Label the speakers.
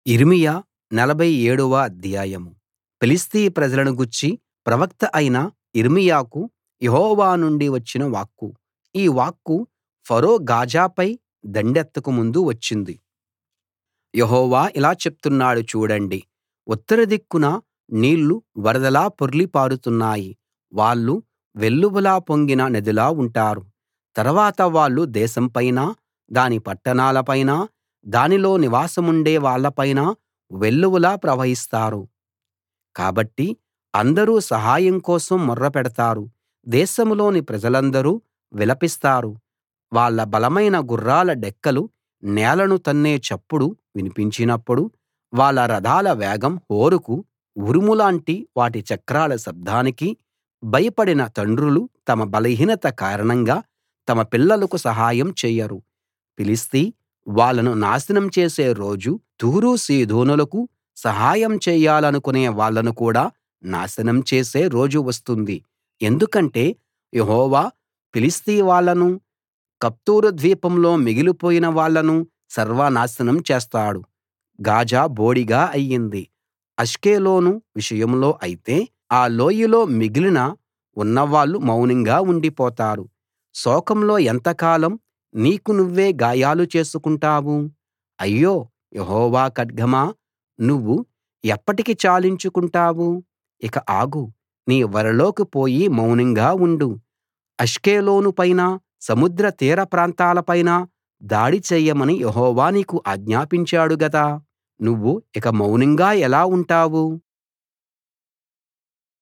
Speaker 1: యిర్మీయా నలభై ఏడవ అధ్యాయం ఫిలిష్తీ ప్రజలను గూర్చి ప్రవక్త అయిన యిర్మీయాకు యెహోవా నుండి వచ్చిన వాక్కు ఈ వాక్కు ఫరో గాజాపై దండెత్తక ముందు వచ్చింది యెహోవా ఇలా చెప్తున్నాడు చూడండి ఉత్తర దిక్కున నీళ్లు వరదలా పొర్లి పారుతున్నాయి వాళ్ళు వెల్లువలా పొంగిన నదిలా ఉంటారు తర్వాత వాళ్ళు దేశం పైనా దాని పట్టణాల పైనా దానిలో నివాసముండే వాళ్ళ పైనా వెల్లువలా ప్రవహిస్తారు కాబట్టి అందరూ సహాయం కోసం మొర్ర పెడతారు దేశంలోని ప్రజలందరూ విలపిస్తారు వాళ్ళ బలమైన గుర్రాల డెక్కలు నేలను తన్నే చప్పుడు వినిపించినప్పుడు వాళ్ళ రథాల వేగం హోరుకూ ఉరుములాంటి వాటి చక్రాల శబ్దానికీ భయపడిన తండ్రులు తమ బలహీనత కారణంగా తమ పిల్లలకు సహాయం చెయ్యరు ఫిలిష్తీ వాళ్ళను నాశనం చేసే రోజు తూరు సీదోనులకు సహాయం చెయ్యాలనుకునే వాళ్ళను కూడా నాశనం చేసే రోజు వస్తుంది ఎందుకంటే యెహోవా ఫిలిష్తీ వాళ్ళనూ కఫ్తోరు ద్వీపంలో మిగిలిపోయిన వాళ్ళనూ సర్వనాశనం చేస్తాడు గాజా బోడిగా అయింది అష్కెలోను విషయంలో అయితే ఆ లోయలో మిగిలిన ఉన్నవాళ్ళు మౌనంగా ఉండిపోతారు శోకంలో ఎంతకాలం నీకు నువ్వే గాయాలు చేసుకుంటావు అయ్యో యెహోవా ఖడ్గమా నువ్వు ఎప్పటికి చాలించుకుంటావు ఇక ఆగు నీ వరలోకి పోయి మౌనంగా ఉండు అష్కెలోను పైనా సముద్ర తీర ప్రాంతాల పైనా దాడి చెయ్యమని యెహోవా నీకు ఆజ్ఞాపించాడు గదా నువ్వు ఇక మౌనంగా ఎలా ఉంటావు